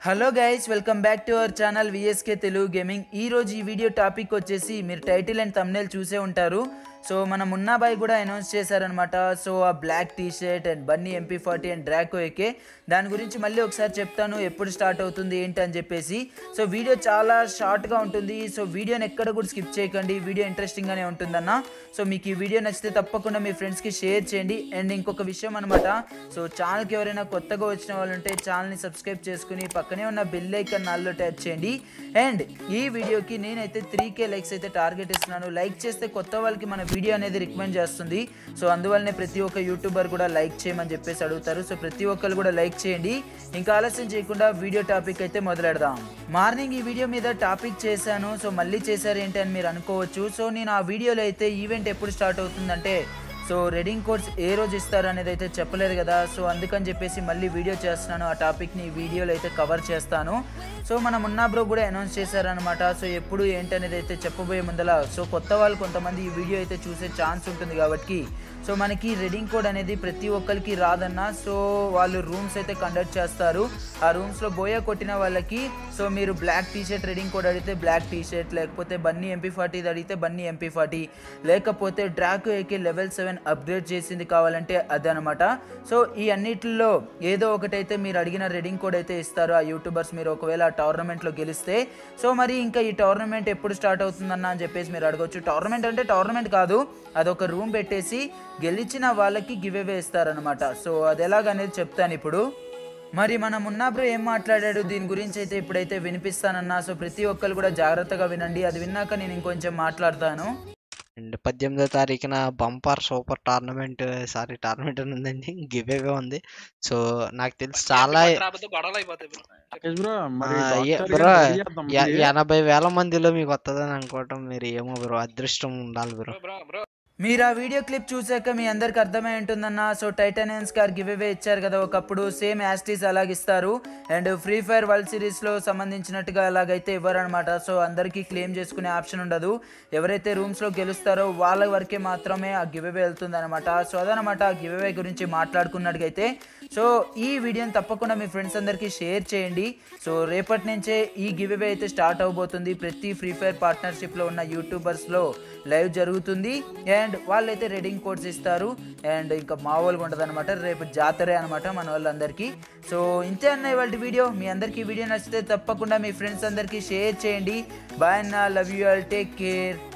Hello guys welcome back to our channel VSK Telugu gaming ఈ రోజు ఈ వీడియో టాపిక్ వచ్చేసి మీరు టైటిల్ అండ్ తమ్నేల్ చూసే ఉంటారు సో మన మున్నాబాయ్ కూడా అనౌన్స్ చేశారనమాట సో ఆ black T shirt and bunny MP forty and Draco AK దాని గురించి మళ్ళీ ఒకసారి చెప్తాను ఎప్పుడు స్టార్ట్ అవుతుంది ఏంటి అని చెప్పేసి సో వీడియో చాలా షార్ట్గా ఉంటుంది సో వీడియోని ఎక్కడ కూడా స్కిప్ చేయకండి వీడియో ఇంట్రెస్టింగ్గానే ఉంటుందన్న సో మీకు ఈ వీడియో నచ్చితే తప్పకుండా మీ ఫ్రెండ్స్కి షేర్ చేయండి అండ్ ఇంకొక విషయం అనమాట సో ఛానల్కి ఎవరైనా కొత్తగా వచ్చిన వాళ్ళు ఉంటే ఛానల్ని సబ్స్క్రైబ్ చేసుకుని పక్కనే ఉన్న బెల్ ఐకన్ నాల్లో ట్యాప్ చేయండి అండ్ ఈ వీడియోకి నేనైతే త్రీ కే లైక్స్ అయితే టార్గెట్ ఇస్తున్నాను లైక్ చేస్తే కొత్త వాళ్ళకి మన వీడియో అనేది రికమెండ్ చేస్తుంది సో అందువల్లనే ప్రతి ఒక్క యూట్యూబర్ కూడా లైక్ చేయమని చెప్పేసి అడుగుతారు సో ప్రతి ఒక్కరు కూడా లైక్ చేయండి ఇంకా ఆలస్యం చేయకుండా వీడియో టాపిక్ అయితే మొదలెడదాం మార్నింగ్ ఈ వీడియో మీద టాపిక్ చేశాను సో మళ్ళీ చేశారు ఏంటి అని మీరు అనుకోవచ్చు సో నేను ఆ వీడియోలో అయితే ఈవెంట్ ఎప్పుడు స్టార్ట్ అవుతుందంటే సో రెడింగ్ కోడ్స్ ఏ రోజు ఇస్తారు అనేది అయితే చెప్పలేదు కదా సో అందుకని చెప్పేసి మళ్ళీ వీడియో చేస్తున్నాను ఆ టాపిక్ని ఈ వీడియోలో అయితే కవర్ చేస్తాను సో మన మున్నా బ్రో కూడా అనౌన్స్ చేశారనమాట సో ఎప్పుడు ఏంటి అనేది అయితే చెప్పబోయే ముందల సో కొత్త వాళ్ళు కొంతమంది ఈ వీడియో అయితే చూసే ఛాన్స్ ఉంటుంది కాబట్టి సో మనకి రెడింగ్ కోడ్ అనేది ప్రతి ఒక్కరికి రాదన్న సో వాళ్ళు రూమ్స్ అయితే కండక్ట్ చేస్తారు ఆ రూమ్స్లో బోయా కొట్టిన వాళ్ళకి సో మీరు black T shirt redeem code అడిగితే బ్లాక్ టీ షర్ట్ లేకపోతే బన్నీ ఎంపీ ఫార్టీ అడిగితే బన్నీ ఎంపీ ఫార్టీ లేకపోతే Draco AK level seven upgrade చేసింది కావాలంటే అదనమాట సో ఈ అన్నిటిలో ఏదో ఒకటైతే మీరు అడిగిన రెడింగ్ కోడ్ అయితే ఇస్తారు ఆ యూట్యూబర్స్ మీరు ఒకవేళ ఆ టోర్నమెంట్లో గెలిస్తే సో మరి ఇంకా ఈ టోర్నమెంట్ ఎప్పుడు స్టార్ట్ అవుతుందన్న అని చెప్పేసి మీరు అడగొచ్చు టోర్నమెంట్ అంటే టోర్నమెంట్ కాదు అదొక రూమ్ పెట్టేసి గెలిచిన వాళ్ళకి గివ్ అవే ఇస్తారనమాట సో అది ఎలాగనేది చెప్తాను ఇప్పుడు మరి మన మున్నా బ్రో ఏం మాట్లాడాడు దీని గురించి అయితే ఇప్పుడైతే వినిపిస్తానన్నా సో ప్రతి ఒక్కరు కూడా జాగ్రత్తగా వినండి అది విన్నాక నేను ఇంకొంచెం మాట్లాడతాను అండ్ పద్దెనిమిదో తారీఖున bumper super tournament sorry tournament అని ఉందండి గివ్ అవే ఉంది సో నాకు తెలిసి చాలా రాకపోతే గొడవలు అయిపోతాయి బ్రో రాకేష్ బ్రో మరి ఆ, ఏ- డాక్టర్ బ్రో, గారిని రెడీ చేద్దాం ఎ- మరి. ఎనభై వేల మందిలో మీకు వస్తుందని అనుకోవటం మీరు ఏమో బ్రో అదృష్టం ఉండాలి బ్రో బ్రో బ్రో బ్రో మీరు ఆ వీడియో క్లిప్ చూసాక మీ అందరికి అర్థమై ఉంటుందన్న సో టైటానియన్స్ కార్ గివ్ అవే ఇచ్చారు కదా ఒకప్పుడు సేమ్ యాస్టీస్ అలాగ ఇస్తారు అండ్ ఫ్రీ ఫైర్ వరల్డ్ సిరీస్లో సంబంధించినట్టుగా అలాగైతే ఇవ్వరనమాట సో అందరికీ క్లెయిమ్ చేసుకునే ఆప్షన్ ఉండదు ఎవరైతే రూమ్స్లో గెలుస్తారో వాళ్ళ వరకే మాత్రమే ఆ గివ్ అవే వెళ్తుంది అనమాట సో అదనమాట ఆ గివ్ అవే గురించి మాట్లాడుకున్నట్టుగైతే సో ఈ వీడియోని తప్పకుండా మీ ఫ్రెండ్స్ అందరికీ షేర్ చేయండి సో రేపటి నుంచే ఈ గివ్ అవే అయితే స్టార్ట్ అవబోతుంది ప్రతి ఫ్రీ ఫైర్ పార్ట్నర్షిప్లో ఉన్న యూట్యూబర్స్లో లైవ్ జరుగుతుంది అండ్ వాళ్ళైతే రెడింగ్ కోడ్స్ ఇస్తారు అండ్ ఇంకా మామూలుగా ఉంటుంది అనమాట రేపు జాతరే అనమాట మన వాళ్ళందరికీ సో ఇంతే అన్న ఇవాళ వీడియో మీ అందరికీ వీడియో నచ్చితే తప్పకుండా మీ ఫ్రెండ్స్ అందరికీ షేర్ చేయండి బాయ్ అన్న love you all take care